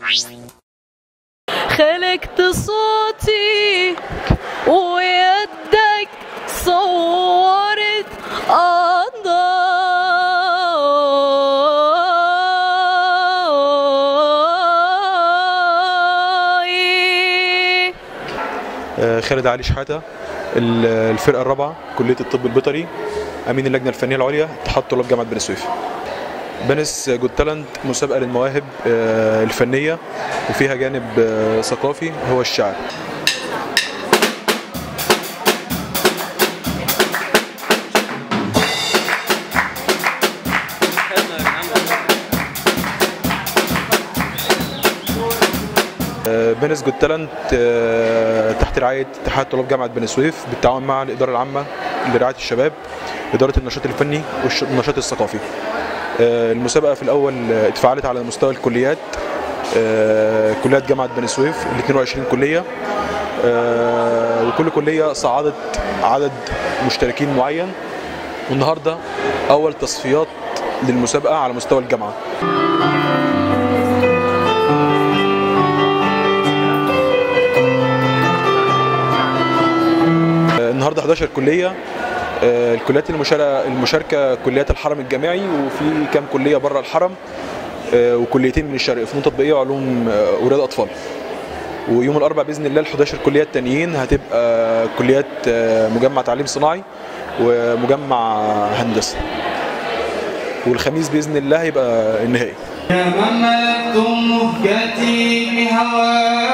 خلقت صوتي ويدك صورت أضاي آه، خالد علي شحاته ال- الفرقه الرابعه كليه الطب البيطري امين اللجنه الفنيه العليا اتحاد طلاب جامعه بني سويف بنس جود تالنت مسابقه للمواهب آه، الفنيه وفيها جانب آه، ثقافي هو الشعر آه، بنس جود تالنت آه، تحت رعايه اتحاد طلاب جامعه بني سويف بالتعاون مع الاداره العامه لرعايه الشباب اداره النشاط الفني والنشاط الثقافي آه، المسابقه في الاول آه، اتفعلت على مستوى الكليات آه، كليات جامعه بني سويف ال 22 كليه آه، وكل كليه صعدت عدد مشتركين معين والنهارده اول تصفيات للمسابقه على مستوى الجامعه آه، النهارده 11 كليه آه، الكليات المشاركه المشاركه كليات الحرم الجامعي وفي كام كليه بره الحرم آه، وكليتين من الشرق فنون تطبيقيه وعلوم آه، ورياضه اطفال ويوم الاربعاء باذن الله ال 11 كليه التانيين هتبقى كليات آه، مجمع تعليم صناعي ومجمع هندسه والخميس باذن الله هيبقى النهائي يا من ملكتم مهجتي بهواك